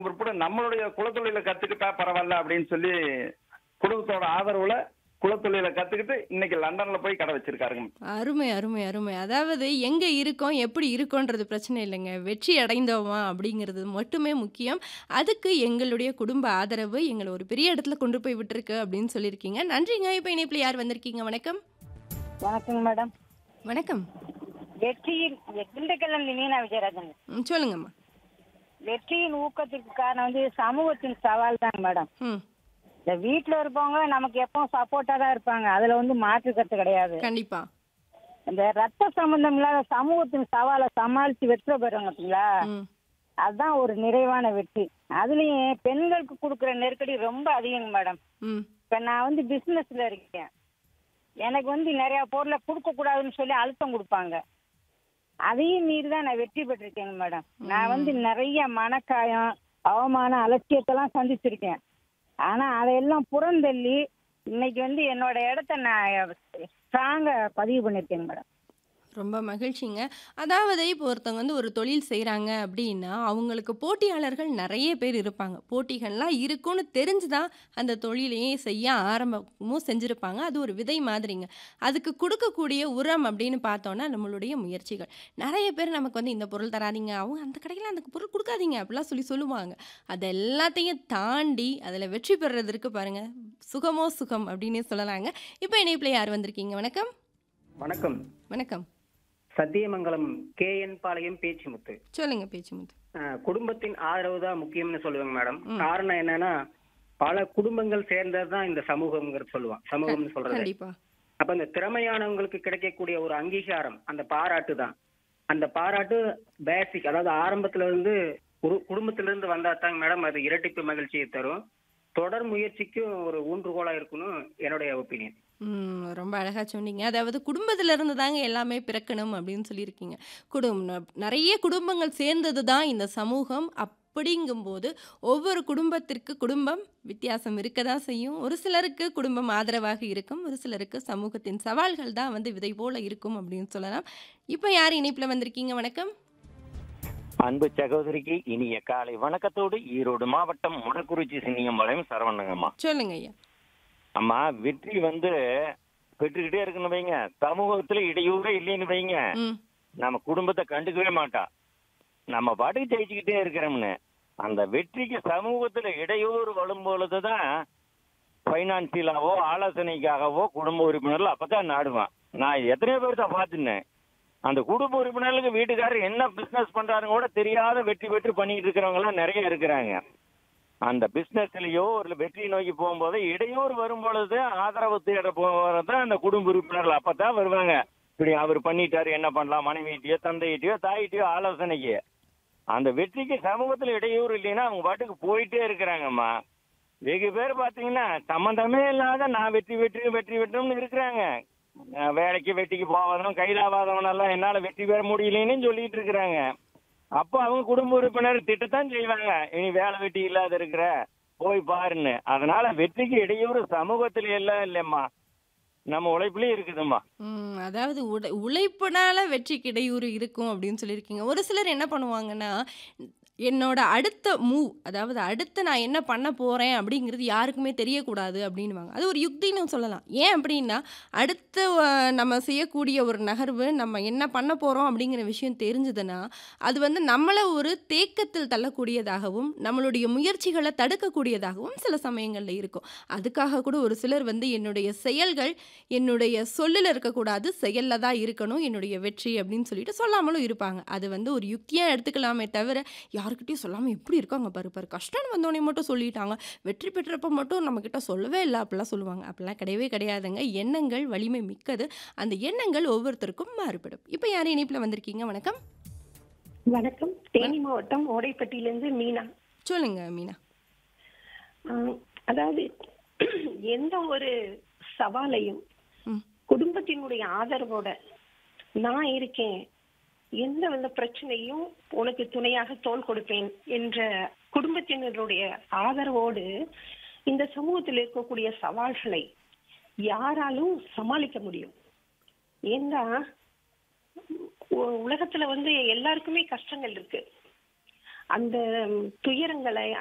பிற்பாடு நம்மளுடைய குலத்தொழிலை கத்துக்கிட்டா பரவாயில்ல அப்படின்னு சொல்லி குடும்பத்தோட ஆதரவுல குலத்தொழிலை கத்துக்கிட்டு இன்னைக்கு லண்டன்ல போய் கடை வச்சிருக்காருங்க அருமை அருமை அருமை அதாவது எங்கே இருக்கோம் எப்படி இருக்கோன்றது பிரச்சனை இல்லைங்க வெற்றி அடைந்தோமா அப்படிங்கிறது மட்டுமே முக்கியம் அதுக்கு எங்களுடைய குடும்ப ஆதரவு எங்களை ஒரு பெரிய இடத்துல கொண்டு போய் விட்டுருக்கு அப்படின்னு சொல்லியிருக்கீங்க நன்றிங்க இப்போ இணைப்பில் யார் வந்திருக்கீங்க வணக்கம் வணக்கங்க மேடம் வணக்கம் வெற்றியின் திண்டுக்கல்ல மீனா விஜயராஜன் ம், சொல்லுங்கம்மா வெற்றியின் ஊக்கத்திற்கு காரணம் வந்து சமூகத்தின் சவால் தாங்க மேடம் ம் இந்த வீட்டுல இருப்பவங்க நமக்கு எப்பவும் சப்போர்ட்டா தான் இருப்பாங்க அதுல வந்து மாற்று கருத்து கிடையாது கண்டிப்பா இந்த ரத்த சம்பந்தம் இல்லாத சமூகத்தின் சவாலை சமாளிச்சு வெற்றி பெறுவாங்க பார்த்தீங்களா ம் அதுதான் ஒரு நிறைவான வெற்றி அதுலயும் பெண்களுக்கு கொடுக்குற நெருக்கடி ரொம்ப அதிகங்க மேடம் ம் இப்ப நான் வந்து பிசினஸ்ல இருக்கேன் எனக்கு வந்து நிறைய பொருளை கொடுக்க கூடாதுன்னு சொல்லி அழுத்தம் கொடுப்பாங்க அதையும் மீறி தான் நான் வெற்றி பெற்றிருக்கேங்க மேடம் நான் வந்து நிறைய மனக்காயம் அவமான அலட்சியத்தெல்லாம் சந்திச்சிருக்கேன் ஆனா அதையெல்லாம் புறந்தள்ளி இன்னைக்கு வந்து என்னோட இடத்த நான் ஸ்ட்ராங்கா பதிவு பண்ணிருக்கேங்க மேடம் ரொம்ப மகிழ்ச்சிங்க அதாவது இப்போ ஒருத்தவங்க வந்து ஒரு தொழில் செய்கிறாங்க அப்படின்னா அவங்களுக்கு போட்டியாளர்கள் நிறைய பேர் இருப்பாங்க போட்டிகள்லாம் இருக்குன்னு தெரிஞ்சு தான் அந்த தொழிலையே செய்ய ஆரம்பமும் செஞ்சுருப்பாங்க அது ஒரு விதை மாதிரிங்க அதுக்கு கொடுக்கக்கூடிய உரம் அப்படின்னு பார்த்தோன்னா நம்மளுடைய முயற்சிகள் நிறைய பேர் நமக்கு வந்து இந்த பொருள் தராதீங்க அவங்க அந்த கடையில் அந்த பொருள் கொடுக்காதீங்க அப்படிலாம் சொல்லி சொல்லுவாங்க அது எல்லாத்தையும் தாண்டி அதில் வெற்றி பெறுறதற்கு பாருங்கள் சுகமோ சுகம் அப்படின்னு சொல்லலாங்க இப்போ இணைப்பில் யார் வந்திருக்கீங்க வணக்கம் வணக்கம் வணக்கம் சத்தியமங்கலம் கே என் பாளையம் பேச்சுமுத்து சொல்லுங்க பேச்சுமுத்து அஹ், குடும்பத்தின் ஆதரவு தான் முக்கியம்னு சொல்லுவாங்க மேடம் காரணம் என்னன்னா பல குடும்பங்கள் சேர்ந்தது தான் இந்த சமூகம்ங்கிறது சொல்லுவான் சமூகம்னு சொல்றது கண்டிப்பா அப்ப இந்த திறமையானவங்களுக்கு கிடைக்கக்கூடிய ஒரு அங்கீகாரம் அந்த பாராட்டு தான் அந்த பாராட்டு பேசிக் அதாவது ஆரம்பத்துல இருந்து ஒரு குடும்பத்துல இருந்து வந்தா தாங்க மேடம் அது இரட்டிப்பு மகிழ்ச்சியை தரும் தொடர் முயற்சிக்கும் ஒரு ஊன்றுகோலா இருக்கணும் என்னுடைய ஒப்பீனியன் ம், ரொம்ப அழகா சொன்னீங்க அதாவது குடும்பத்துல இருந்து தாங்க எல்லாமே பிறக்கணும் அப்படின்னு சொல்லியிருக்கீங்க குடும்பம் நிறைய குடும்பங்கள் சேர்ந்தது தான் இந்த சமூகம் அப்படிங்கும்போது ஒவ்வொரு குடும்பத்திற்கு குடும்பம் வித்தியாசம் இருக்க தான் செய்யும் ஒரு சிலருக்கு குடும்பம் ஆதரவாக இருக்கும் ஒரு சிலருக்கு சமூகத்தின் சவால்கள் தான் வந்து விதை போல இருக்கும் அப்படின்னு சொல்லலாம் இப்போ யார் இணைப்பில் வந்திருக்கீங்க வணக்கம் அன்பு சகோதரிக்கு இனிய காலை வணக்கத்தோடு ஈரோடு மாவட்டம் முடக்குறிச்சி சின்னியம்பாளையம் சரவணங்கம்மா சொல்லுங்க ஐயா அம்மா வெற்றி வந்து பெற்றுக்கிட்டே இருக்குன்னு வைங்க சமூகத்துல இடையூறே இல்லைன்னு வைங்க ம் நம்ம குடும்பத்தை கண்டுக்கவே மாட்டா நம்ம பாட்டுக்கு ஜெயிச்சுக்கிட்டே இருக்கிறோம்னு அந்த வெற்றிக்கு சமூகத்துல இடையூறு வரும் பொழுதுதான் பைனான்சியலாவோ ஆலோசனைக்காகவோ குடும்ப உறுப்பினர்கள் அப்பதான் நாடுவான் நான் எத்தனையோ பேர்த்த பார்த்துனேன் அந்த குடும்ப உறுப்பினர்களுக்கு வீட்டுக்காரர் என்ன பிசினஸ் பண்றாருன்னு கூட தெரியாத வெற்றி வெற்றி பண்ணிட்டு இருக்கிறவங்க எல்லாம் நிறைய இருக்கிறாங்க அந்த பிசினஸ்லயோ ஒரு வெற்றி நோக்கி போகும்போது இடையூறு வரும் பொழுது ஆதரவு தேட போறது அந்த குடும்ப உறுப்பினர்கள் அப்பதான் வருவாங்க இப்படி அவர் பண்ணிட்டாரு என்ன பண்ணலாம் மனைவிட்டியோ தந்தையிட்டயோ தாயிட்டயோ ஆலோசனைக்கு அந்த வெற்றிக்கு சமூகத்துல இடையூறு இல்லைன்னா அவங்க பாட்டுக்கு போயிட்டே இருக்கிறாங்கம்மா வெகு பேர் பாத்தீங்கன்னா சம்பந்தமே இல்லாத நான் வெற்றி வெற்றி வெற்றி வெற்றம்னு இருக்கிறாங்க அஹ் வேலைக்கு வெட்டிக்கு போவதும் கைலாவாதவனெல்லாம் என்னால வெற்றி பெற முடியலன்னு சொல்லிட்டு இருக்கிறாங்க அப்போ அவங்க குடும்ப உறுப்பினர் திட்டத்தான் செய்வாங்க இனி வேலை வெட்டி இல்லாத இருக்கிற போய் பாருன்னு அதனால வெற்றிக்கு இடையூறு சமூகத்துல எல்லாம் இல்லைம்மா நம்ம உழைப்புலயும் இருக்குதும்மா ம், அதாவது உட உழைப்புனால வெற்றிக்கு இடையூறு இருக்கும் அப்படின்னு சொல்லியிருக்கீங்க ஒரு சிலர் என்ன பண்ணுவாங்கன்னா என்னோட அடுத்த மூவ் அதாவது அடுத்து நான் என்ன பண்ண போகிறேன் அப்படிங்கிறது யாருக்குமே தெரியக்கூடாது அப்படின்னுவாங்க அது ஒரு யுக்தின்னு சொல்லலாம் ஏன் அப்படின்னா அடுத்து அஹ், நம்ம செய்யக்கூடிய ஒரு நகர்வு நம்ம என்ன பண்ண போகிறோம் அப்படிங்கிற விஷயம் தெரிஞ்சதுன்னா அது வந்து நம்மளை ஒரு தேக்கத்தில் தள்ளக்கூடியதாகவும் நம்மளுடைய முயற்சிகளை தடுக்கக்கூடியதாகவும் சில சமயங்களில் இருக்கும் அதுக்காக கூட ஒரு சிலர் வந்து என்னுடைய செயல்கள் என்னுடைய சொல்லில் இருக்கக்கூடாது செயலில் தான் இருக்கணும் என்னுடைய வெற்றி அப்படின்னு சொல்லிட்டு சொல்லாமலும் இருப்பாங்க அது வந்து ஒரு யுக்தியாக எடுத்துக்கலாமே தவிர யாருக்கிட்டையும் சொல்லாமல் எப்படி இருக்காங்க பாரு பாரு கஷ்டம்னு வந்தோடனே மட்டும் சொல்லிட்டாங்க வெற்றி பெற்றப்ப மட்டும் நம்மக்கிட்ட சொல்லவே இல்லை அப்படிலாம் சொல்லுவாங்க அப்படிலாம் கிடையவே கிடையாதுங்க எண்ணங்கள் வலிமை மிக்கது அந்த எண்ணங்கள் ஒவ்வொருத்தருக்கும் மாறுபடும் இப்போ யார் இணைப்பில் வந்திருக்கீங்க வணக்கம் வணக்கம் தேனி மாவட்டம் ஓடைப்பட்டியிலிருந்து மீனா சொல்லுங்க மீனா ஆஹ் அதாவது எந்த ஒரு சவாலையும் ம் குடும்பத்தினுடைய ஆதரவோட நான் இருக்கேன் எந்த வித பிரச்சனையும் உனக்கு துணையாக தோள் கொடுப்பேன் என்ற குடும்பத்தினருடைய ஆதரவோடு இந்த சமூகத்தில் இருக்கக்கூடிய சவால்களை யாராலும் சமாளிக்க முடியும் ஏன்னா உ- உலகத்துல வந்து எல்லாருக்குமே கஷ்டங்கள் இருக்கு அந்த துயரங்களை